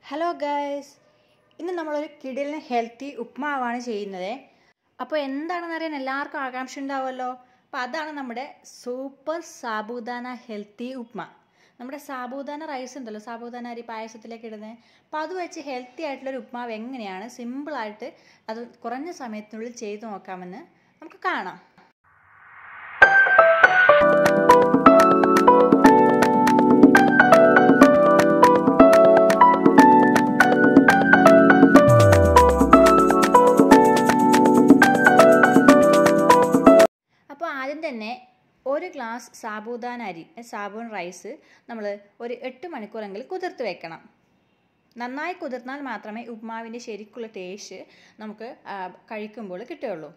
hello guys ഇന്ന് നമ്മളൊരു കിടിലിന് healthy ഉപ്മാവാണ് ചെയ്യുന്നത് അപ്പോൾ എന്താണെന്ന് അറിയാൻ എല്ലാവർക്കും ആകാംക്ഷ ഉണ്ടാവുമല്ലോ അപ്പോൾ അതാണ് നമ്മുടെ സൂപ്പർ സാബൂദാന ഹെൽത്തി ഉപ്മ നമ്മുടെ സാബൂദാന റൈസ് ഉണ്ടല്ലോ സാബൂദാന അരി പായസത്തിലേക്ക് ഇടുന്നത് അപ്പോൾ അത് വെച്ച് ഹെൽത്തി ആയിട്ടുള്ളൊരു ഉപ്മാവ് എങ്ങനെയാണ് സിമ്പിളായിട്ട് അത് കുറഞ്ഞ സമയത്തിനുള്ളിൽ ചെയ്ത് നോക്കാമെന്ന് നമുക്ക് കാണാം അപ്പോൾ ആദ്യം തന്നെ ഒരു ഗ്ലാസ് സാബൂദാന അരി സാബൂൺ റൈസ് നമ്മൾ ഒരു എട്ട് മണിക്കൂറെങ്കിലും കുതിർത്ത് വെക്കണം നന്നായി കുതിർന്നാൽ മാത്രമേ ഉപ്മാവിൻ്റെ ശരിക്കുള്ള ടേസ്റ്റ് നമുക്ക് കഴിക്കുമ്പോൾ കിട്ടുകയുള്ളൂ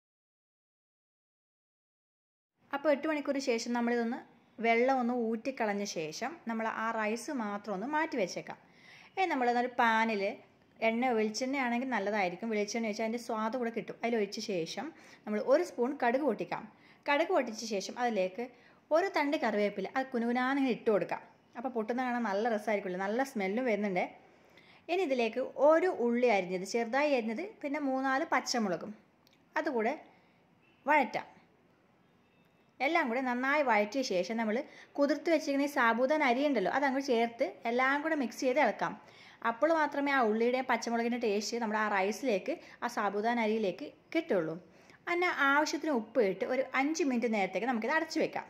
അപ്പോൾ എട്ട് മണിക്കൂർ ശേഷം നമ്മളിതൊന്ന് വെള്ളം ഒന്ന് ഊറ്റിക്കളഞ്ഞ ശേഷം നമ്മൾ ആ റൈസ് മാത്രം ഒന്ന് മാറ്റി വെച്ചേക്കാം ഏ നമ്മൾ ഒരു പാനിൽ എണ്ണ വെളിച്ചെണ്ണ ആണെങ്കിൽ നല്ലതായിരിക്കും വെളിച്ചെണ്ണ വെച്ചാൽ അതിൻ്റെ സ്വാദ് കൂടെ കിട്ടും അതിലൊഴിച്ച ശേഷം നമ്മൾ ഒരു സ്പൂൺ കടുക് പൊട്ടിക്കാം കടുക് പൊട്ടിച്ച ശേഷം അതിലേക്ക് ഒരു തണ്ട് കറിവേപ്പില അത് കുനുകുനാന്നിങ്ങനെ ഇട്ട് കൊടുക്കാം അപ്പോൾ പൊട്ടുന്ന കാണാൻ നല്ല രസമായിരിക്കുമല്ലോ നല്ല സ്മെല്ലും വരുന്നുണ്ട് ഇനി ഇതിലേക്ക് ഒരു ഉള്ളി അരിഞ്ഞത് ചെറുതായി അരിഞ്ഞത് പിന്നെ മൂന്നാല് പച്ചമുളകും അതുകൂടെ വഴറ്റാം എല്ലാം കൂടെ നന്നായി വഴറ്റിയ ശേഷം നമ്മൾ കുതിർത്ത് വെച്ചിരിക്കുന്ന ഈ സാബൂതൻ അരി ഉണ്ടല്ലോ അതങ്ങോട്ട് ചേർത്ത് എല്ലാം കൂടെ മിക്സ് ചെയ്ത് ഇളക്കാം അപ്പോൾ മാത്രമേ ആ ഉള്ളിയുടെയും പച്ചമുളകിൻ്റെ ടേസ്റ്റ് നമ്മുടെ ആ റൈസിലേക്ക് ആ സാബൂദാൻ അരിയിലേക്ക് കിട്ടുള്ളൂ അതിന് ആവശ്യത്തിന് ഉപ്പ് ഇട്ട് ഒരു അഞ്ച് മിനിറ്റ് നേരത്തേക്ക് നമുക്കിത് അടച്ചു വെക്കാം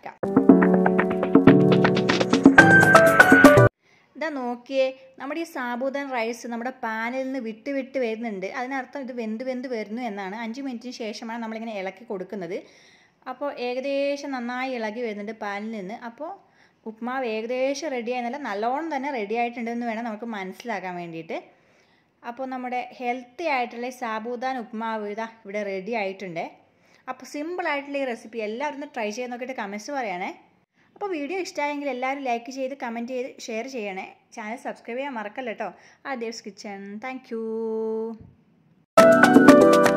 ഇതാ നോക്കിയേ നമ്മുടെ ഈ സാബൂദാൻ റൈസ് നമ്മുടെ പാനിൽ നിന്ന് വിട്ട് വിട്ട് വരുന്നുണ്ട് അതിനർത്ഥം ഇത് വെന്ത് വെന്ത് വരുന്നു എന്നാണ് അഞ്ച് മിനിറ്റിന് ശേഷമാണ് നമ്മളിങ്ങനെ ഇളക്കി കൊടുക്കുന്നത് അപ്പോൾ ഏകദേശം നന്നായി ഇളകി വരുന്നുണ്ട് പാനിൽ നിന്ന് അപ്പോൾ ഉപ്മാവ് ഏകദേശം റെഡി ആയെന്നല്ല നല്ലോണം തന്നെ റെഡി ആയിട്ടുണ്ടെന്ന് വേണം നമുക്ക് മനസ്സിലാക്കാൻ വേണ്ടിയിട്ട് അപ്പോൾ നമ്മുടെ ഹെൽത്തി ആയിട്ടുള്ള സാബൂദാൻ ഉപ്മാവ് ഇതാ ഇവിടെ റെഡി ആയിട്ടുണ്ട് അപ്പോൾ സിമ്പിളായിട്ടുള്ള ഈ റെസിപ്പി എല്ലാവരും ഒന്ന് ട്രൈ ചെയ്ത് നോക്കിയിട്ട് കമൻസ് പറയണേ അപ്പോൾ വീഡിയോ ഇഷ്ടമായെങ്കിൽ എല്ലാവരും ലൈക്ക് ചെയ്ത് കമൻറ്റ് ചെയ്ത് ഷെയർ ചെയ്യണേ ചാനൽ സബ്സ്ക്രൈബ് ചെയ്യാൻ മറക്കല്ല കേട്ടോ ആ ദേവ്സ് കിച്ചൺ താങ്ക്